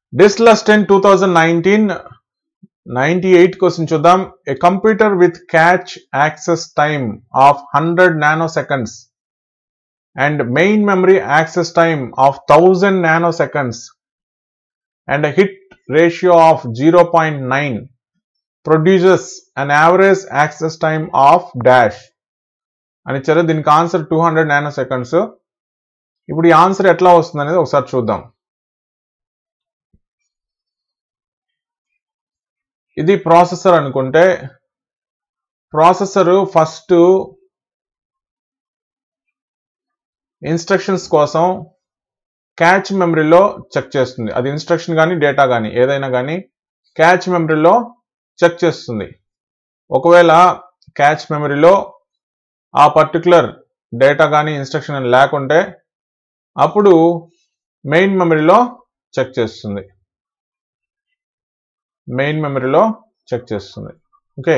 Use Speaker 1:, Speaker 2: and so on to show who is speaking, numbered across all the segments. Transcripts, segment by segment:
Speaker 1: డిస్లస్ ten two thousand nineteen ninety eight question చూద్దాం a computer with cache access time of hundred nanoseconds and main memory access time of thousand nanoseconds and hit ratio of zero point nine produces an average access time of dash అని ఇచ్చారు దీనికి answer two hundred nanoseconds ఇప్పుడు ఈ answer ఎట్లా వస్తుంది అనేది ఒకసారి చూద్దాం ఇది ప్రాసెసర్ అనుకుంటే ప్రాసెసర్ ఫస్ట్ ఇన్స్ట్రక్షన్స్ కోసం క్యాచ్ మెమరీలో చెక్ చేస్తుంది అది ఇన్స్ట్రక్షన్ కానీ డేటా కానీ ఏదైనా కానీ క్యాచ్ మెమరీలో చెక్ చేస్తుంది ఒకవేళ క్యాచ్ మెమరీలో ఆ పర్టికులర్ డేటా కానీ ఇన్స్ట్రక్షన్ లేకుంటే అప్పుడు మెయిన్ మెమరీలో చెక్ చేస్తుంది మెయిన్ మెమరీలో చెక్ చేస్తుంది ఓకే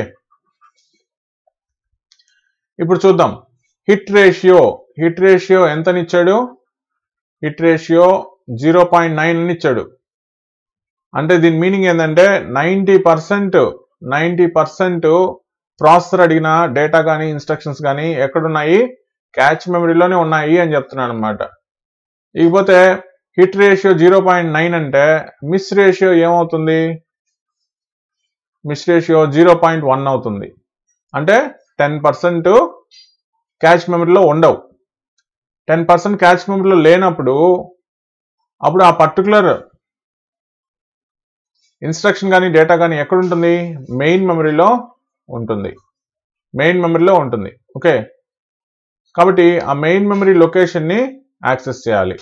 Speaker 1: ఇప్పుడు చూద్దాం హిట్ రేషియో హిట్ రేషియో ఎంతనిచ్చాడు hit ratio zero point nine అని ఇచ్చాడు అంటే దీని మీనింగ్ ఏంటంటే ninety percent ninety percent processor అడిగిన డేటా కానీ ఇన్స్ట్రక్షన్స్ కానీ ఎక్కడున్నాయి క్యాచ్ మెమరీలోనే ఉన్నాయి అని చెప్తున్నాను అనమాట ఇకపోతే hit ratio zero point nine అంటే మిస్ రేషియో ఏమవుతుంది miss ratio zero point one అవుతుంది అంటే టెన్ పర్సెంట్ క్యాచ్ మెమరీలో ఉండవు టెన్ పర్సెంట్ క్యాచ్ మెమరీలో లేనప్పుడు అప్పుడు ఆ పర్టికులర్ ఇన్స్ట్రక్షన్ కానీ డేటా కానీ ఎక్కడ ఉంటుంది మెయిన్ మెమరీలో ఉంటుంది మెయిన్ మెమరీలో ఉంటుంది ఓకే కాబట్టి ఆ మెయిన్ మెమరీ లొకేషన్ని యాక్సెస్ చేయాలి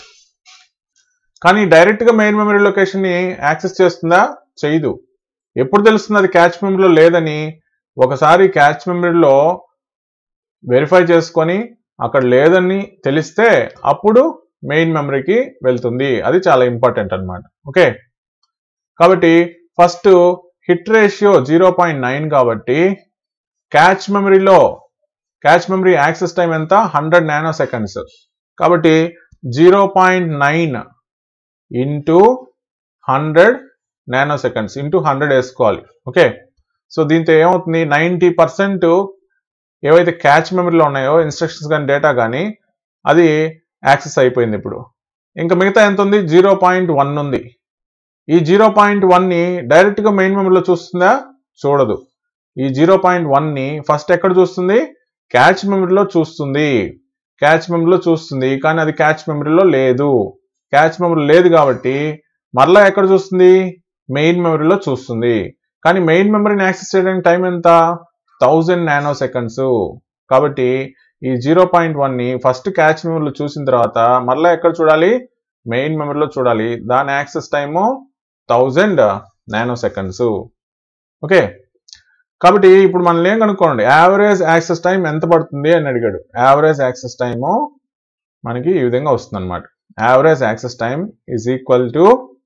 Speaker 1: కానీ డైరెక్ట్గా మెయిన్ మెమరీ లొకేషన్ని యాక్సెస్ చేస్తుందా చేయదు ఎప్పుడు తెలుస్తుంది అది క్యాచ్ మెమరీలో లేదని ఒకసారి క్యాచ్ మెమరీలో వెరిఫై చేసుకొని అక్కడ లేదని తెలిస్తే అప్పుడు మెయిన్ మెమరీకి వెళ్తుంది అది చాలా ఇంపార్టెంట్ అనమాట ఓకే కాబట్టి first hit ratio zero point nine కాబట్టి క్యాచ్ మెమరీలో క్యాచ్ మెమరీ యాక్సెస్ టైం ఎంత హండ్రెడ్ నానో సెకండ్స్ కాబట్టి zero point nine into hundred nanoseconds into hundred వేసుకోవాలి ఓకే సో దీంతో ఏమవుతుంది నైంటీ పర్సెంట్ ఏవైతే క్యాచ్ మెమరీలో ఉన్నాయో ఇన్స్ట్రక్షన్స్ కానీ డేటా కానీ అది యాక్సెస్ అయిపోయింది ఇప్పుడు ఇంకా మిగతా ఎంత ఉంది జీరో పాయింట్ వన్ ఉంది ఈ జీరో పాయింట్ వన్ని డైరెక్ట్గా మెయిన్ మెమరీలో చూస్తుందా చూడదు ఈ జీరో పాయింట్ వన్ని ఫస్ట్ ఎక్కడ చూస్తుంది క్యాచ్ మెమరీలో చూస్తుంది క్యాచ్ మెమరీలో చూస్తుంది కానీ అది క్యాచ్ మెమరీలో లేదు క్యాచ్ మెమరీ లేదు కాబట్టి మరలా ఎక్కడ చూస్తుంది మెయిన్ మెమరీలో చూస్తుంది కానీ మెయిన్ మెమరీని యాక్సెస్ చేయడానికి టైం ఎంత థౌజండ్ నానో సెకండ్స్ కాబట్టి ఈ జీరో పాయింట్ వన్ని ఫస్ట్ క్యాచ్ మెమరీలో చూసిన తర్వాత మరలా ఎక్కడ చూడాలి మెయిన్ మెమరీలో చూడాలి దాని access time thousand nanoseconds okay కాబట్టి ఇప్పుడు మనం ఏం కనుక్కోండి యావరేజ్ యాక్సెస్ టైం ఎంత పడుతుంది అని అడిగాడు యావరేజ్ యాక్సెస్ టైము మనకి ఈ విధంగా వస్తుంది అనమాట average access time is equal to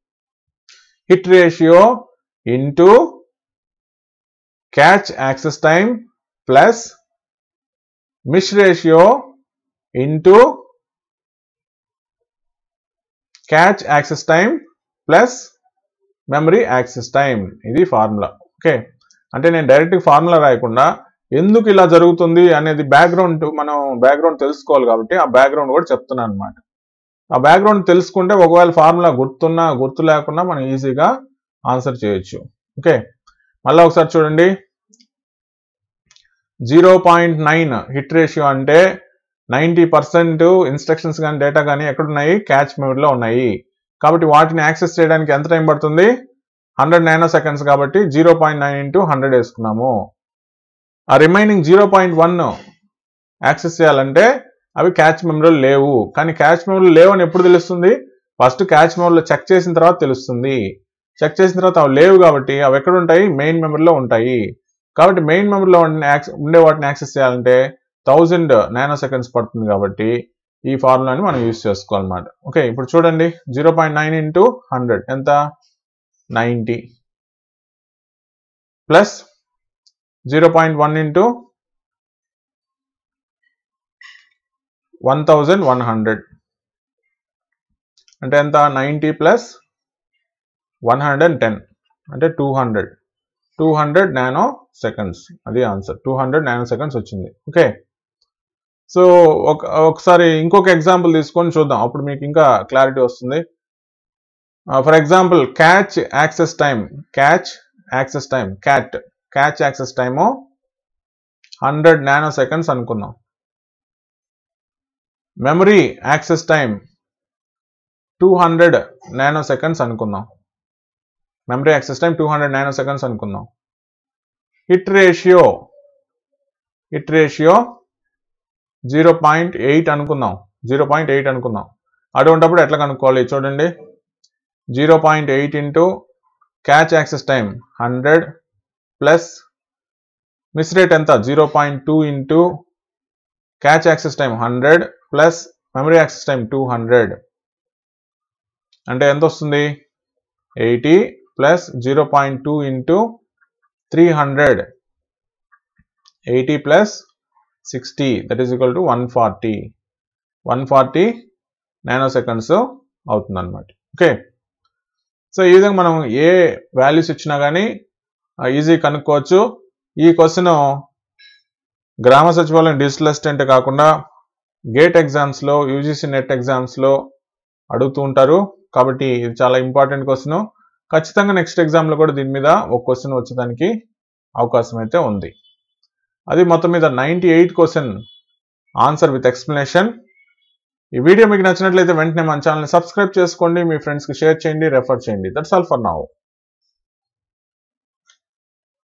Speaker 1: hit ratio into cache access time plus miss ratio into cache access time plus memory access time ఇది ఫార్ములా ఓకే అంటే నేను డైరెక్ట్ ఫార్ములా రాయకుండా ఎందుకు ఇలా జరుగుతుంది అనేది బ్యాక్గ్రౌండ్ మనం బ్యాక్గ్రౌండ్ తెలుసుకోవాలి కాబట్టి ఆ బ్యాక్గ్రౌండ్ కూడా చెప్తున్నాను అనమాట ఆ బ్యాక్గ్రౌండ్ తెలుసుకుంటే ఒకవేళ ఫార్ములా గుర్తున్నా గుర్తు లేకుండా మనం ఈజీగా ఆన్సర్ చేయొచ్చు ఓకే మళ్ళీ ఒకసారి చూడండి zero point nine hit ratio అంటే నైంటీ పర్సెంట్ ఇన్స్ట్రక్షన్స్ కానీ డేటా కానీ ఎక్కడున్నాయి క్యాచ్ మెమరీలో ఉన్నాయి కాబట్టి వాటిని యాక్సెస్ చేయడానికి ఎంత టైం పడుతుంది హండ్రెడ్ నానో సెకండ్స్ కాబట్టి zero point nine into hundred వేసుకున్నాము ఆ remaining zero point one access చేయాలంటే అవి క్యాచ్ మెమరీలో లేవు కానీ క్యాచ్ మెమరీలో లేవు అని ఎప్పుడు తెలుస్తుంది ఫస్ట్ క్యాచ్ మెమరీలో చెక్ చేసిన తర్వాత తెలుస్తుంది చెక్ చేసిన తర్వాత అవి లేవు కాబట్టి అవి ఎక్కడ ఉంటాయి మెయిన్ మెమరీలో ఉంటాయి కాబట్టి మెయిన్ మెమరీలో ఉండే వాటిని యాక్సెస్ చేయాలంటే థౌజండ్ నానో సెకండ్స్ పడుతుంది కాబట్టి ఈ ఫార్ములాని మనం యూజ్ చేసుకోవాలన్నమాట ఓకే ఇప్పుడు చూడండి zero point nine into hundred ఎంత ninety plus zero point one into one thousand one hundred అంటే ఎంత ninety plus one hundred and ten అంటే two hundred two hundred nanoseconds అది answer two hundred nanoseconds వచ్చింది okay so ఒక ఒకసారి ఇంకొక example తీసుకొని చూద్దాం అప్పుడు మీకు ఇంకా క్లారిటీ వస్తుంది for example cache access time cache access time cat cache access time hundred nanoseconds అనుకుందాం memory access time two hundred nanoseconds అనుకుందాం memory access time two hundred nanoseconds అనుకుందాం hit ratio hit ratio zero point eight అనుకుందాం zero point eight అనుకుందాం అటువంటిప్పుడు ఎట్లా కనుక్కోవాలి చూడండి zero point eight into cache access time hundred plus miss rate ఎంత zero point two into cache access time hundred plus memory access time two hundred అంటే ఎంత వస్తుంది eighty plus zero point two into three hundred eighty plus sixty that is equal to one forty one forty nanoseconds అవుతుంది అనమాట okay so ఈ విధంగా మనం ఏ values ఇచ్చినా కానీ ఈజీ కనుక్కోవచ్చు ఈ question Grama Sachivalayam digital assistant కాకుండా గేట్ ఎగ్జామ్స్లో యూజీసీ నెట్ ఎగ్జామ్స్లో అడుగుతూ ఉంటారు కాబట్టి ఇది చాలా ఇంపార్టెంట్ క్వశ్చన్ ఖచ్చితంగా నెక్స్ట్ ఎగ్జామ్లో కూడా దీని మీద ఒక క్వశ్చన్ వచ్చేదానికి అవకాశం అయితే ఉంది అది మొత్తం మీద ninety eight question answer with explanation ఈ వీడియో మీకు నచ్చినట్లయితే వెంటనే మన ఛానల్ని సబ్స్క్రైబ్ చేసుకోండి మీ ఫ్రెండ్స్కి షేర్ చేయండి రెఫర్ చేయండి దట్స్ ఆల్ ఫర్ నౌ